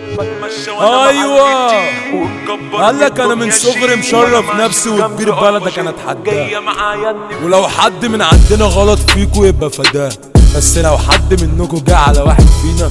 ايوه قال لك انا من صغري مشرف نفسي وكبير بلدك انا اتحداه ولو حد من عندنا غلط فيكو يبقى فداه بس لو حد منكم جه على واحد فينا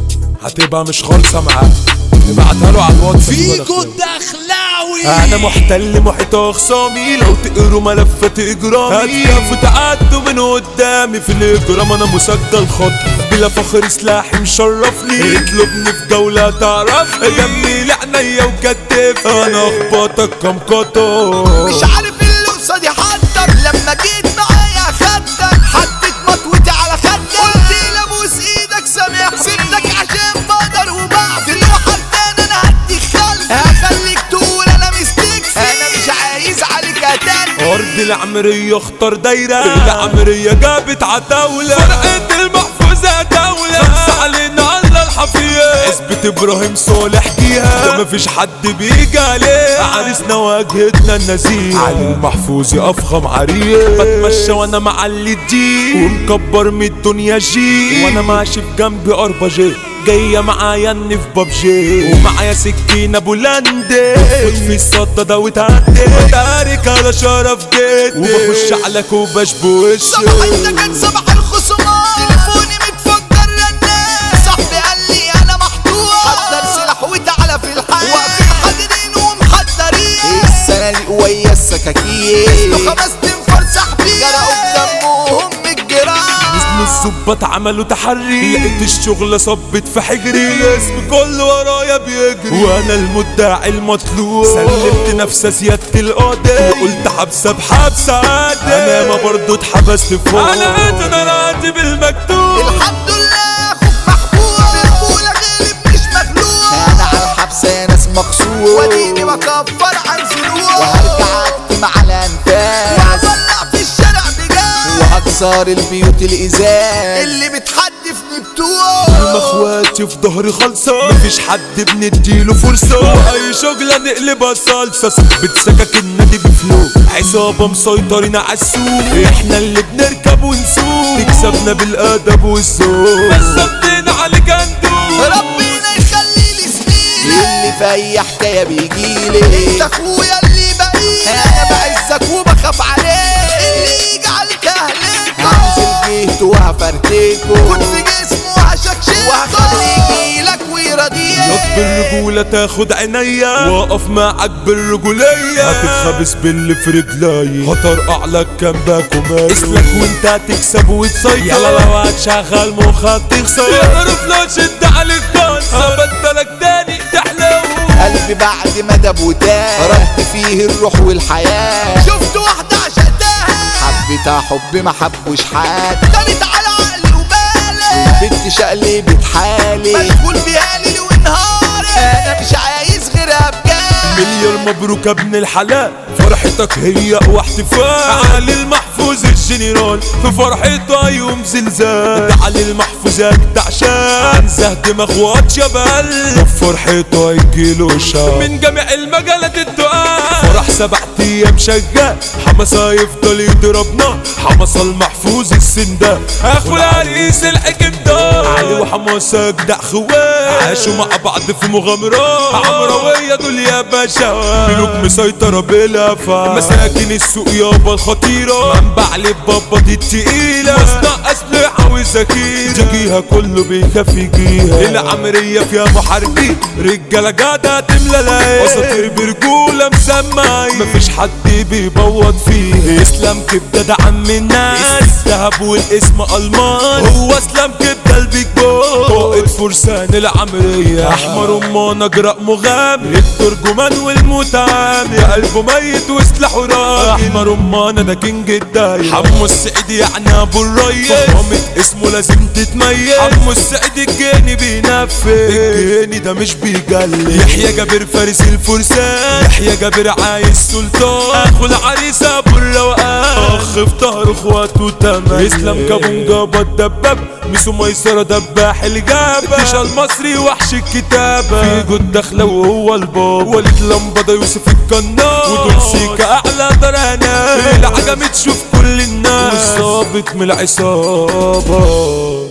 هتبقى مش خالصة معاه نبعتها له على الواتس فيكو الدخلاوي انا محتل محيط اخصامي لو تقروا ملفات اجرامي هتشافوا تعدوا من قدامي في الاجرام انا مسجل خط بلا فخر سلاحي مشرفني اطلبني في دولة تعرفني جميل عينيا وكتف انا اخبطك كم قطر مش عارف اللي قصادي حضر لما جيت معايا خدك حطيت مطوتي على خدك قلت لي ابوس ايدك سامحني سبتك عشان بقدر وبعد تروح تاني انا هديك خلف هخليك تقول انا مستكفي انا مش عايز عليك اتاني ارض العمرية اختار دايرة العمرية جابت عتاولة فرقة المحفوظة دولة خمسة علينا على الحفية عزبة ابراهيم صالح جيها ده مفيش حد بيجي عليه عريسنا واجهتنا النزيه علي المحفوظ افخم عريس بتمشى وانا معلي الدين ومكبر من الدنيا جي وانا ماشي في جنبي اربع جي جاية معايا اني في بابجي ومعايا سكينة بولندي بفوت في الصدى ده وتهدي تارك على شرف جدي وبخش على كوباش بوشي صباح انت كان صباح الخصومات تليفوني متفجر رنات صاحبي قال لي انا محطوط حضر سلاح وتعالى في الحال واقفين حاضرين ومحضرين السنة ويا السكاكين له خمس تنفار صاحبي جرقوا بدمهم الجيران نزلوا الظباط عملوا تحري لقيت الشغلة صبت في حجري الاسم كله ورايا بيجري وانا المدعي المطلوب سلمت نفسي سيادة القاضي وقلت حبسة بحبسة عادي انا ما برضو اتحبست فوق انا انا راتب المكتوب الحمد لله اخوك محبوب برجولة غالب مش مغلوب انا على الحبس يا ناس مقصود واديني بكفر عن ذنوب وهرجع اكتم على انفاس وهولع في الشارع بجاز وهكسر البيوت الازاز اللي بتحدفني بتوع هم اخواتي في ظهري خالصة مفيش حد بنديله فرصة واي شغلة نقلبها صلصة صاحبة سكك النادي بفلو عصابة مسيطرين على السوق احنا اللي بنركب ونسوق تكسبنا بالادب والذوق بس صدينا على جندو ربنا يخلي لي سنين اللي في اي حكايه بيجيلي انت اخويا اللي بعيد انا بعزك وبخاف عليك اللي يجي عليك اهلك هنزل جهته وهفرتكه كنت في جسمه وهشكشكه وهخليه يجيلك ويرضيك ياض بالرجولة تاخد عينيا واقف معاك بالرجولية هتتخبس باللي في رجلي هطرقع لك جنبك ومالي اسلك وانت هتكسب وتصير يلا لو هتشغل مخك تخسر اعرف لو شد عليك كانسر هبدلك تاني تحلو قلبي بعد ما داب وتاه رد فيه الروح والحياة شفت واحدة عشقتها حبيتها حب ما حبوش حد دارت على عقلي وبالي البنت شقلبت حالي مشغول بيها ليل ونهاري انا مش عايز غيرها بجد مليون مبروك يا ابن الحلال فرحتك هي واحتفال علي المحفوظ الجنرال في فرحته يوم زلزال علي المحفوظ اجدع شان زه دماغ واد شبال في فرحته يجيله شان من جميع المجالات التقال فرح سبع ايام شغال حماسة يفضل يضربنا حماسة المحفوظ السندان اخو العريس الحكم ده علي وحماسة اجدع خوات عاشوا مع بعض في مغامرات عمروية دول يا باشا ملوك مسيطرة بلا فا مساكن السوق يابا الخطيرة منبع لبابا دي التقيلة مصنع أسلحة وذكيرة تجيها كله بيخاف يجيها العمرية فيها محاربين رجالة جادة تملى العين أساطير برجولة مسمعين مفيش حد بيبوظ فيه اسلام كبدة ده عم الناس الذهب والاسم ألمان هو اسلام كبدة البيج بوس قائد فرسان العمرية أحمر أمان أجرأ مغامر الترجمان والمتعامل قلبه ميت وسلاحه راجل أحمر أمان ده كينج الدايرة حمو السعيدي يعني أبو الريس فخامة اسمه لازم تتميز حمو السعيدي الجاني بينفذ الجاني ده مش بيجلي يحيى جابر فارس الفرسان يحيى جابر عايز سلطان اخو العريس ابو الروقان اخ في ظهر اخواته تمام اسلام كابون جابا الدباب ميسو ميسرة دباح الجابة الجيش المصري وحش الكتابة في جود داخلة وهو الباب وليد لمبة يوسف الجنار ودول سيكا اعلى درانات العجمة تشوف كل الناس والظابط من العصابة